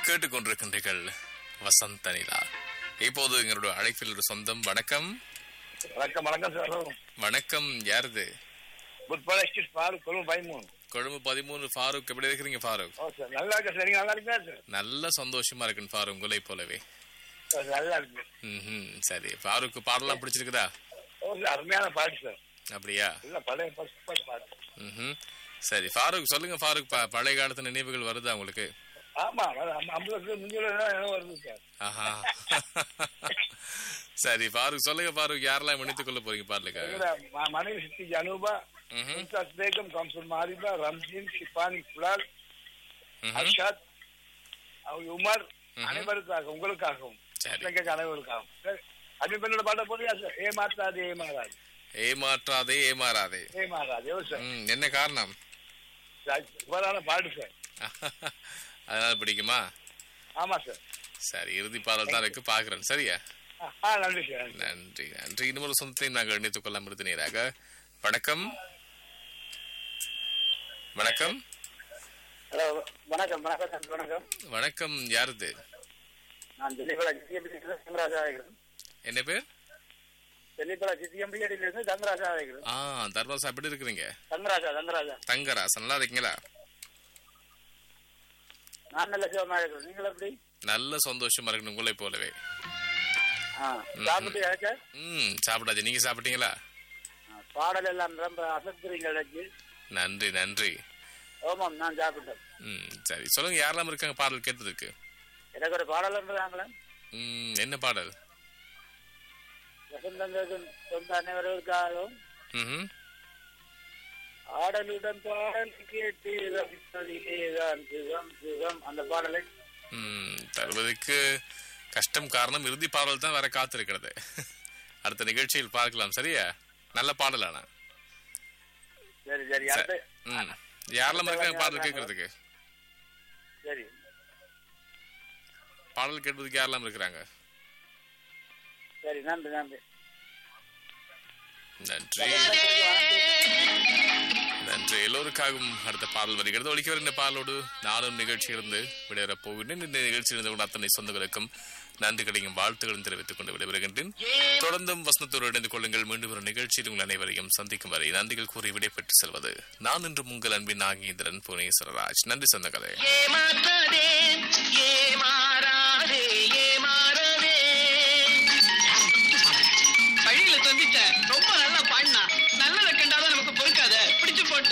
கேட்டுக்கொண்டிருக்கின்றீர்கள் வசந்த நிலா இப்போது எங்களுடைய அழைப்பில் ஒரு சொந்தம் வணக்கம் வணக்கம் வணக்கம் சார் வணக்கம் யாருது புட்பால் எக்ஸ்கிஸ் பாரு கொழும்பு பதிமூணு கொழும்பு பதிமூணு ஃபாரூக் எப்படி இருக்கிறீங்க ஃபாரூக் ஓ சார் நல்லா இருக்கா சார் நீங்க நல்லா இருக்கா சார் நல்ல சந்தோஷமா இருக்குன்னு ஃபாரூக் உங்களை போலவே சார் நல்லா இருக்கு ம் சரி ஃபாரூக் பாடலாம் பிடிச்சிருக்குதா ஓ சார் அருமையான பாட்டு சார் அப்படியா இல்ல பழைய ஃபர்ஸ்ட் பாட்டு பாட்டு ம் சரி ஃபாரூக் சொல்லுங்க ஃபாரூக் ப- பழைய காலத்து நினைவுகள் வருதா உங்களுக்கு ஆமா ஐம்பது முந்நூறு என்ன வருது சார் ஆஹா சரி ஃபாரூக் சொல்லுங்க ஃபாரூக் யாரெல்லாம் இணைத்துக் கொள்ள போறீங்க பாடலுக்காக எங்கட ம- மனைவி சித்தி ஜனூபா ம்ஹும். மும்தாஸ் பேகம் கம்சுல் மாரிபா ரம்ஜீன் ஷிபானி புலால் ம்ஹும். அர்ஷாத் அவங்க உமர் அனைவருக்காக உங்களுக்காகவும் சரி. இலங்கைக்கு அனைவருக்காகவும் சார் அது பெண்ணோட பாட்ட போறியா சார் ஏமாற்றாது ஏமாறாது ஏமாற்றாதே ஏமாறாதே ஏமாறாது எவ்வளவு சார் ம், என்ன காரணம் சூப்பரான பாட்டு சார் அதனால பிடிக்குமா ஆமா சார் சரி இறுதி பாடல் தான் இருக்கு பாக்குறேன் சரியா ஆ, ஆ நன்றி சார் நன்றி. நன்றி நன்றி இன்னொரு சொந்தத்தையும் நாங்கள் இணைத்துக் கொள்ள முடித்து நேராக வணக்கம் வணக்கம் ஹலோ வணக்கம் வணக்கம் சார் வணக்கம் வணக்கம் யாருது நான் தெல்லிப்பள ஜிசிஎம்பியிலிருந்து தங்கராஜா ஆகிறேன் என்ன பேர் தெல்லிப்பள ஜிசிஎம்பியிலிருந்து தங்கராஜா ஆகிறேன் ஆ தர்வாசா எப்படி இருக்கிறீங்க தங்கராஜா தங்கராஜா தங்கராசன் நல்லா இருக்கீங்களா நான் நல்ல சிவமா இருக்கிறேன் நீங்கள் எப்படி நல்ல சந்தோஷமா இருக்கணும் உங்களை போலவே ஆ சாப்பிட்டு சார் ம் சாப்பிட்டாச்சு நீங்க சாப்பிட்டீங்களா பாடல் எல்லாம் ரொம்ப அசத்துறீங்க எனக்கு நன்றி நன்றி ஓமாம் நான் சாப்பிட்டேன் ம் சரி சொல்லுங்க யாரெல்லாம் இருக்காங்க பாடல் கேட்டதுக்கு எனக்கு ஒரு பாடல் என்றாங்களே ம் என்ன பாடல் வசந்தங்களுக்கும் சொந்த அனைவர்களுக்காகவும் ம் ஆடலுடன் பாடல் கேட்டு ரசிப்பதிலேதான் சுகம் சுகம் அந்த பாடலை ம், தருவதற்கு கஷ்டம் காரணம் இறுதி பாடல் தான் வர காத்திருக்கிறது அடுத்த நிகழ்ச்சியில் பார்க்கலாம் சரியா நல்ல பாடலானா சரி சரி அடுத்து ம் யாரெல்லாம் இருக்காங்க பாடல் கேட்கறதுக்கு சரி பாடல் கேட்பதுக்கு யாரெல்லாம் இருக்கிறாங்க சரி நன்றி நன்றி நன்றி நன்றி எல்லோருக்காகவும் அடுத்த பாடல் வருகிறது ஒழிக்க வருகின்ற பாடலோடு நானும் நிகழ்ச்சியிலிருந்து விடைபெறப் போகின்றேன் இந்த நிகழ்ச்சியிலிருந்து கொண்ட அத்தனை சொந்தங்களுக்கும் நன்றி கிடைக்கும் வாழ்த்துக்களும் தெரிவித்துக் கொண்டு விடைபெறுகின்றேன் தொடர்ந்தும் வசனத்தோடு இணைந்து கொள்ளுங்கள் மீண்டும் ஒரு நிகழ்ச்சியில் உங்கள் அனைவரையும் சந்திக்கும் வரை நன்றிகள் கூறி விடைபெற்று செல்வது நான் இன்று உங்கள் அன்பின் நாகேந்திரன் புவனேஸ்வரராஜ் நன்றி சொந்தங்களே ஏமாற்றாதே ஏமாறாதே ஏமாற